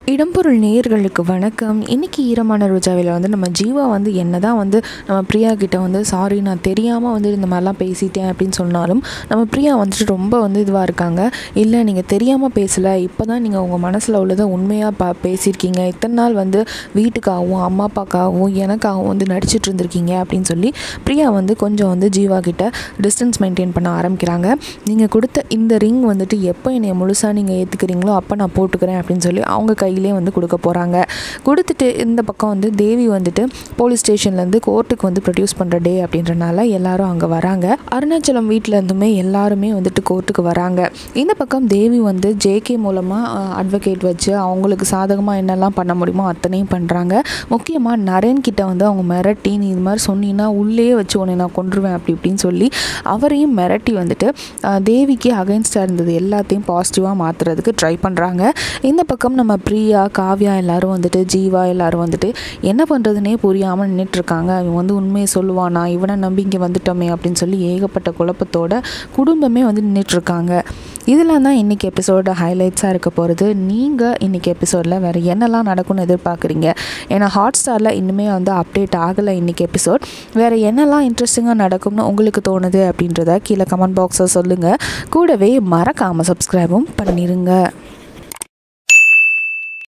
இடம்பொருள் நேயர்களுக்கு வணக்கம் இன்னைக்கு ஈரமான ரோஜாவில் வந்து நம்ம ஜீவா வந்து என்ன தான் வந்து நம்ம பிரியா கிட்ட வந்து சாரி நான் தெரியாமல் வந்து இந்த மாதிரிலாம் பேசிட்டேன் அப்படின்னு சொன்னாலும் நம்ம பிரியா வந்துட்டு ரொம்ப வந்து இதுவாக இருக்காங்க இல்லை நீங்கள் தெரியாமல் பேசலை இப்போ தான் நீங்கள் உங்கள் மனசில் உள்ளதை உண்மையாக பா பேசியிருக்கீங்க இத்தனை நாள் வந்து வீட்டுக்காகவும் அம்மா அப்பாக்காகவும் எனக்காகவும் வந்து நடிச்சிட்டு இருந்திருக்கீங்க அப்படின்னு சொல்லி பிரியா வந்து கொஞ்சம் வந்து ஜீவா கிட்ட டிஸ்டன்ஸ் மெயின்டைன் பண்ண ஆரம்பிக்கிறாங்க நீங்கள் கொடுத்த இந்த ரிங் வந்துட்டு எப்போ என்னை முழுசாக நீங்கள் ஏற்றுக்கிறீங்களோ அப்போ நான் போட்டுக்கிறேன் அப்படின்னு சொல்லி அவங்க கையிலே வந்து கொடுக்க போகிறாங்க கொடுத்துட்டு இந்த பக்கம் வந்து தேவி வந்துட்டு போலீஸ் ஸ்டேஷன்லேருந்து கோர்ட்டுக்கு வந்து ப்ரொடியூஸ் பண்ணுற டே அப்படின்றனால எல்லாரும் அங்கே வராங்க அருணாச்சலம் வீட்டில் இருந்துமே எல்லாருமே வந்துட்டு கோர்ட்டுக்கு வராங்க இந்த பக்கம் தேவி வந்து ஜேகே மூலமாக அட்வொகேட் வச்சு அவங்களுக்கு சாதகமாக என்னெல்லாம் பண்ண முடியுமோ அத்தனையும் பண்ணுறாங்க முக்கியமாக நரேன் கிட்ட வந்து அவங்க மிரட்டி நீ இது மாதிரி சொன்னீங்கன்னா உள்ளேயே வச்சு உன்னை நான் கொன்றுவேன் அப்படி இப்படின்னு சொல்லி அவரையும் மிரட்டி வந்துட்டு அஹ், தேவிக்கு அகைன்ஸ்டாக இருந்தது எல்லாத்தையும் பாசிட்டிவாக மாற்றுறதுக்கு ட்ரை பண்ணுறாங்க இந்த பக்கம் நம்ம பிரியா காவ்யா எல்லாரும் வந்துட்டு ஜீவா எல்லாரும் வந்துட்டு என்ன பண்ணுறதுனே புரியாமல் நின்றுட்டுருக்காங்க இவன் வந்து உண்மையை சொல்லுவானா இவனை நம்பி இங்கே வந்துட்டோமே அப்படின்னு சொல்லி ஏகப்பட்ட குழப்பத்தோட குடும்பமே வந்து நின்றுட்டுருக்காங்க இதெல்லாம் தான் இன்றைக்கி எபிசோட ஹைலைட்ஸாக இருக்க போகிறது நீங்கள் இன்றைக்கி எபிசோடில் வேறு என்னெல்லாம் நடக்கும்னு எதிர்பார்க்குறீங்க ஏன்னா ஹாட் ஸ்டாரில் இன்னுமே வந்து அப்டேட் ஆகலை இன்றைக்கி எபிசோட் வேறு என்னெல்லாம் இன்ட்ரெஸ்டிங்காக நடக்கும்னு உங்களுக்கு தோணுது அப்படின்றத கீழே கமெண்ட் பாக்ஸில் சொல்லுங்கள் கூடவே மறக்காமல் சப்ஸ்கிரைபும் பண்ணிடுங்க